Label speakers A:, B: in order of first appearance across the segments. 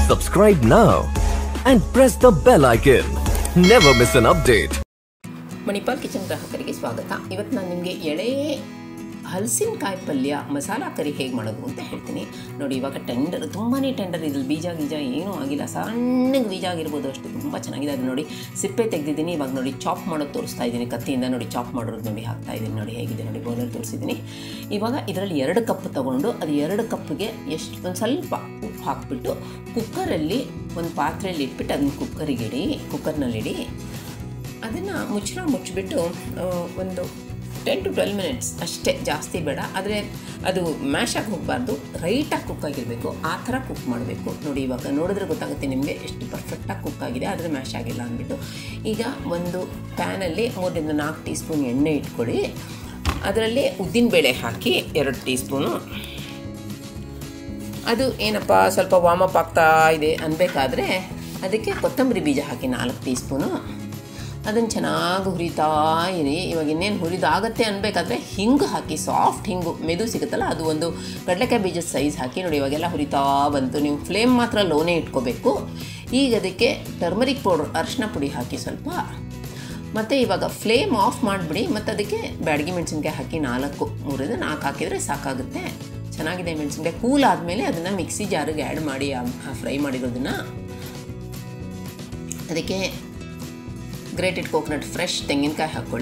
A: Subscribe now and press the bell icon. Never miss an update.
B: Manipal kitchen ಗ್ರಾಹಕರಿಗೆ ಸ್ವಾಗತ ಇವತ್ತು ನಾನು ನಿಮಗೆ ಎಳೆ ಹಲಸಿನಕಾಯಿ ಪಲ್ಯ ಮಸಾಲ ಕರಿ ಹೇಗೆ ಮಾಡೋದು ಅಂತ ಹೇಳ್ತೀನಿ ನೋಡಿ ಇವಾಗ ಟೆಂಡರ್ ತುಂಬಾ ಟೆಂಡರ್ ಇದ್ರಲ್ಲಿ ಬೀಜ ಗೀಜ ಏನೂ ಆಗಿಲ್ಲ ಸಣ್ಣಗೆ ಬೀಜ ಆಗಿರ್ಬೋದು ಅಷ್ಟು ತುಂಬ ಚೆನ್ನಾಗಿದೆ ಅದು ನೋಡಿ ಸಿಪ್ಪೆ ತೆಗೆದಿದ್ದೀನಿ ಇವಾಗ ನೋಡಿ ಚಾಪ್ ಮಾಡೋದು ತೋರಿಸ್ತಾ ಇದ್ದೀನಿ ಕತ್ತಿಯಿಂದ ನೋಡಿ ಚಾಪ್ ಮಾಡೋದು ನೋಡಿ ಹಾಕ್ತಾ ಇದ್ದೀನಿ ನೋಡಿ ಹೇಗಿದೆ ನೋಡಿ ಬೌಲಲ್ಲಿ ತೋರಿಸಿದ್ದೀನಿ ಇವಾಗ ಇದರಲ್ಲಿ ಎರಡು ಕಪ್ ತೊಗೊಂಡು ಅದು ಎರಡು ಕಪ್ಪಿಗೆ ಎಷ್ಟು ಒಂದು ಸ್ವಲ್ಪ ಉಪ್ಪು ಹಾಕ್ಬಿಟ್ಟು ಕುಕ್ಕರಲ್ಲಿ ಒಂದು ಪಾತ್ರೆಯಲ್ಲಿ ಇಟ್ಬಿಟ್ಟು ಅದನ್ನ ಕುಕ್ಕರಿಗೆ ಇಡಿ ಕುಕ್ಕರ್ನಲ್ಲಿಡಿ ಅದನ್ನು ಮುಚ್ಚಳ ಮುಚ್ಚಿಬಿಟ್ಟು ಆ, ಒಂದು ಟೆನ್ ಟು ಟ್ವೆಲ್ ಮಿನಿಟ್ಸ್ ಅಷ್ಟೇ ಜಾಸ್ತಿ ಬೇಡ ಆದರೆ ಅದು ಮ್ಯಾಶ್ ಆಗಿ ಹೋಗಬಾರ್ದು ರೈಟಾಗಿ ಕುಕ್ ಆಗಿರಬೇಕು ಆ ಥರ ಕುಕ್ ಮಾಡಬೇಕು ನೋಡಿ ಇವಾಗ ನೋಡಿದ್ರೆ ಗೊತ್ತಾಗುತ್ತೆ ನಿಮಗೆ ಎಷ್ಟು ಪರ್ಫೆಕ್ಟಾಗಿ ಕುಕ್ ಆಗಿದೆ ಆದರೆ ಮ್ಯಾಶ್ ಆಗಿಲ್ಲ ಅಂದ್ಬಿಟ್ಟು ಈಗ ಒಂದು ಪ್ಯಾನಲ್ಲಿ ಮೂರರಿಂದ ನಾಲ್ಕು ಟೀ ಸ್ಪೂನ್ ಎಣ್ಣೆ ಇಟ್ಕೊಳ್ಳಿ ಅದರಲ್ಲಿ ಉದ್ದಿನಬೇಳೆ ಹಾಕಿ ಎರಡು ಟೀ ಸ್ಪೂನು ಅದು ಏನಪ್ಪ ಸ್ವಲ್ಪ ವಾಮಪ್ ಆಗ್ತಾ ಇದೆ ಅನ್ಬೇಕಾದ್ರೆ ಅದಕ್ಕೆ ಕೊತ್ತಂಬರಿ ಬೀಜ ಹಾಕಿ ನಾಲ್ಕು ಟೀ ಸ್ಪೂನು ಅದನ್ನು ಚೆನ್ನಾಗಿ ಹುರಿತಾ ಇರಿ ಇವಾಗ ಇನ್ನೇನು ಹುರಿದಾಗತ್ತೆ ಅನ್ಬೇಕಾದ್ರೆ ಹಿಂಗು ಹಾಕಿ ಸಾಫ್ಟ್ ಹಿಂಗು ಮೆದು ಸಿಗುತ್ತಲ್ಲ ಅದು ಒಂದು ಕಡಲೆಕಾಯಿ ಬೀಜದ ಸೈಜ್ ಹಾಕಿ ನೋಡಿ ಇವಾಗೆಲ್ಲ ಹುರಿತಾ ಬಂತು ನೀವು ಫ್ಲೇಮ್ ಮಾತ್ರ ಲೋನೇ ಇಟ್ಕೋಬೇಕು ಈಗ ಅದಕ್ಕೆ ಟರ್ಮರಿಕ್ ಪೌಡ್ರ್ ಅರಿಶಿನ ಪುಡಿ ಹಾಕಿ ಸ್ವಲ್ಪ ಮತ್ತು ಇವಾಗ ಫ್ಲೇಮ್ ಆಫ್ ಮಾಡಿಬಿಡಿ ಮತ್ತು ಅದಕ್ಕೆ ಬ್ಯಾಡಗಿ ಮೆಣಸಿನ್ಕಾಯಿ ಹಾಕಿ ನಾಲ್ಕು ಮೂರಿಂದ ನಾಲ್ಕು ಹಾಕಿದರೆ ಸಾಕಾಗುತ್ತೆ ಚೆನ್ನಾಗಿದೆ ಮೆಣಸಿನ್ಕಾಯಿ ಕೂಲ್ ಆದಮೇಲೆ ಅದನ್ನು ಮಿಕ್ಸಿ ಜಾರಿಗೆ ಆ್ಯಡ್ ಮಾಡಿ ಫ್ರೈ ಮಾಡಿರೋದನ್ನು ಅದಕ್ಕೆ ಗ್ರೇಟೆಡ್ ಕೋಕೋನಟ್ ಫ್ರೆಶ್ ತೆಂಗಿನಕಾಯಿ ಹಾಕ್ಕೊಳ್ಳಿ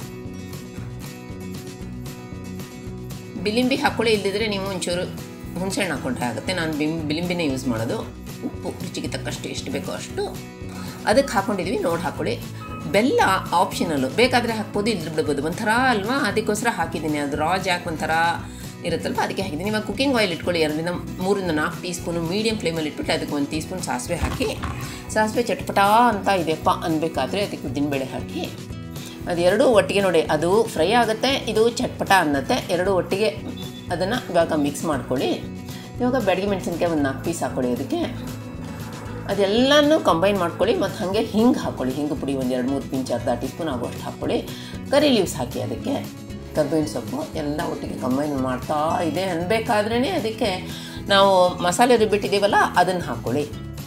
B: ಬಿಲಿಂಬಿ ಹಾಕ್ಕೊಳ್ಳಿ ಇಲ್ಲದಿದ್ರೆ ನೀವು ಒಂಚೂರು ಹುಣಸೆಹಣ್ಣು ಹಾಕ್ಕೊಂಡ್ರೆ ಆಗುತ್ತೆ ನಾನು ಬಿಂ ಬಿಲಿಂಬಿನೇ ಯೂಸ್ ಮಾಡೋದು ಉಪ್ಪು ರುಚಿಗೆ ತಕ್ಕಷ್ಟು ಎಷ್ಟು ಬೇಕೋ ಅಷ್ಟು ಅದಕ್ಕೆ ಹಾಕ್ಕೊಂಡಿದ್ವಿ ನೋಡಿ ಹಾಕ್ಕೊಳ್ಳಿ ಬೆಲ್ಲ ಆಪ್ಷನಲ್ಲು ಬೇಕಾದರೆ ಹಾಕ್ಬೋದು ಇಲ್ಲದ್ರೆ ಬಿಡ್ಬೋದು ಒಂಥರ ಅಲ್ವಾ ಅದಕ್ಕೋಸ್ಕರ ಹಾಕಿದ್ದೀನಿ ಅದು ರಾ ಜಾಕ್ ಒಂಥರ ಇರುತ್ತಲ್ವ ಅದಕ್ಕೆ ಹಾಕಿದ್ದೀನಿ ಇವಾಗ ಕುಕ್ಕಿಂಗ್ ಆಯಿಲ್ ಇಟ್ಕೊಳ್ಳಿ ಎರಡರಿಂದ ಮೂರಿಂದ ನಾಲ್ಕು ಟೀ ಸ್ಪೂನು ಮೀಡಿಯಮ್ ಫ್ಲೇಮಲ್ಲಿ ಇಟ್ಬಿಟ್ಟು ಅದಕ್ಕೆ ಒಂದು ಟೀ ಸ್ಪೂನ್ ಸಾಸಿವೆ ಹಾಕಿ ಸಾಸಿವೆ ಚಟ್ಪಟ ಅಂತ ಇದೆಯಪ್ಪ ಅನ್ಬೇಕಾದ್ರೆ ಅದಕ್ಕೆ ಉದ್ದಿನಬೇಳೆ ಹಾಕಿ ಅದು ಎರಡೂ ಒಟ್ಟಿಗೆ ನೋಡಿ ಅದು ಫ್ರೈ ಆಗುತ್ತೆ ಇದು ಚಟ್ಪಟ ಅನ್ನತ್ತೆ ಎರಡು ಒಟ್ಟಿಗೆ ಅದನ್ನು ಇವಾಗ ಮಿಕ್ಸ್ ಮಾಡ್ಕೊಳ್ಳಿ ಇವಾಗ ಬೆಳಗ್ಗೆ ಮೆಣಸಿನ್ಕಾಯಿ ಒಂದು ನಾಲ್ಕು ಪೀಸ್ ಹಾಕ್ಕೊಳ್ಳಿ ಅದಕ್ಕೆ ಅದೆಲ್ಲನೂ ಕಂಬೈನ್ ಮಾಡ್ಕೊಳ್ಳಿ ಮತ್ತು ಹಾಗೆ ಹಿಂಗೆ ಹಾಕ್ಕೊಳ್ಳಿ ಹಿಂಗೆ ಪುಡಿ ಒಂದು ಎರಡು ಮೂರು ಪಿಂಚ್ ಅರ್ಧ ಟೀ ಸ್ಪೂನ್ ಆಗೋಷ್ಟು ಹಾಕ್ಕೊಳ್ಳಿ ಕರಿ ಲೀವ್ಸ್ ಹಾಕಿ ಅದಕ್ಕೆ ಕರ್ಬೇವಿನ ಸೊಪ್ಪು ಎಲ್ಲ ಒಟ್ಟಿಗೆ ಕಂಬೈನ್ ಮಾಡ್ತಾ ಇದೆ ಅನ್ಬೇಕಾದ್ರೇ ಅದಕ್ಕೆ ನಾವು ಮಸಾಲೆ ರುಬ್ಬಿಟ್ಟಿದ್ದೀವಲ್ಲ ಅದನ್ನು ಹಾಕ್ಕೊಳ್ಳಿ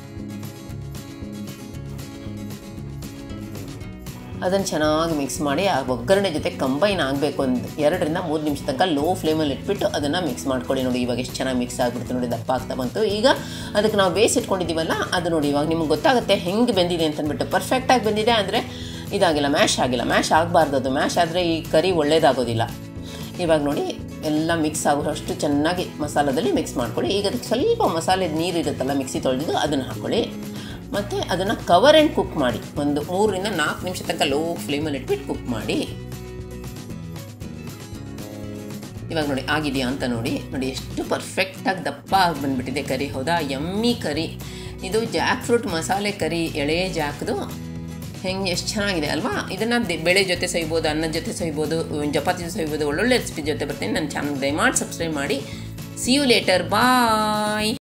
B: ಅದನ್ನು ಚೆನ್ನಾಗಿ ಮಿಕ್ಸ್ ಮಾಡಿ ಆ ಒಗ್ಗರಣೆ ಜೊತೆ ಕಂಬೈನ್ ಆಗಬೇಕು ಒಂದು ಎರಡರಿಂದ ಮೂರು ನಿಮಿಷ ತನಕ ಲೋ ಫ್ಲೇಮಲ್ಲಿ ಇಟ್ಬಿಟ್ಟು ಅದನ್ನು ಮಿಕ್ಸ್ ಮಾಡ್ಕೊಳ್ಳಿ ನೋಡಿ ಇವಾಗ ಎಷ್ಟು ಚೆನ್ನಾಗಿ ಮಿಕ್ಸ್ ಆಗಿಬಿಡ್ತು ನೋಡಿ ದಪ್ಪ ಆಗ್ತಾ ಬಂತು ಈಗ ಅದಕ್ಕೆ ನಾವು ಬೇಯಿಸಿಟ್ಕೊಂಡಿದ್ದೀವಲ್ಲ ಅದು ನೋಡಿ ಇವಾಗ ನಿಮ್ಗೆ ಗೊತ್ತಾಗುತ್ತೆ ಹೆಂಗೆ ಬೆಂದಿದೆ ಅಂತಂದ್ಬಿಟ್ಟು ಪರ್ಫೆಕ್ಟಾಗಿ ಬೆಂದಿದೆ ಅಂದರೆ ಇದಾಗಿಲ್ಲ ಮ್ಯಾಶ್ ಆಗಿಲ್ಲ ಮ್ಯಾಶ್ ಆಗಬಾರ್ದು ಅದು ಮ್ಯಾಶ್ ಆದರೆ ಈ ಕರಿ ಒಳ್ಳೇದಾಗೋದಿಲ್ಲ ಇವಾಗ ನೋಡಿ ಎಲ್ಲ ಮಿಕ್ಸ್ ಆಗೋಷ್ಟು ಚೆನ್ನಾಗಿ ಮಸಾಲದಲ್ಲಿ ಮಿಕ್ಸ್ ಮಾಡ್ಕೊಳ್ಳಿ ಈಗ ಅದಕ್ಕೆ ಸ್ವಲ್ಪ ಮಸಾಲೆ ನೀರು ಇರುತ್ತಲ್ಲ ಮಿಕ್ಸಿ ತೊಳೆದಿದ್ದು ಅದನ್ನು ಹಾಕ್ಕೊಳ್ಳಿ ಮತ್ತು ಅದನ್ನು ಕವರ್ ಆ್ಯಂಡ್ ಕುಕ್ ಮಾಡಿ ಒಂದು ಮೂರರಿಂದ ನಾಲ್ಕು ನಿಮಿಷ ತನಕ ಲೋ ಫ್ಲೇಮಲ್ಲಿ ಇಟ್ಬಿಟ್ಟು ಕುಕ್ ಮಾಡಿ ಇವಾಗ ನೋಡಿ ಆಗಿದೆಯಾ ಅಂತ ನೋಡಿ ನೋಡಿ ಎಷ್ಟು ಪರ್ಫೆಕ್ಟಾಗಿ ದಪ್ಪ ಆಗಿ ಬಂದುಬಿಟ್ಟಿದೆ ಕರಿ ಹೌದಾ ಯಮ್ಮಿ ಕರಿ ಇದು ಜಾಕ್ ಫ್ರೂಟ್ ಮಸಾಲೆ ಕರಿ ಎಳೆ ಜಾಕ್ದು ಹೆಂಗೆ ಎಷ್ಟು ಚೆನ್ನಾಗಿದೆ ಅಲ್ವಾ ಇದನ್ನು ಬೆಳೆ ಜೊತೆ ಸವಿಬೋದು ಅನ್ನದ ಜೊತೆ ಸವಿಬೋದು ಚಪಾತಿ ಜೊತೆ ಸವಿಬೋದು ಒಳ್ಳೊಳ್ಳೆ ರೆಸಿಪಿ ಜೊತೆ ಬರ್ತೀನಿ ನನ್ನ ಚಾನಲ್ ದಯಮಾಡಿ ಸಬ್ಸ್ಕ್ರೈಬ್ ಮಾಡಿ ಸಿ ಯು ಲೇಟರ್ ಬಾಯ್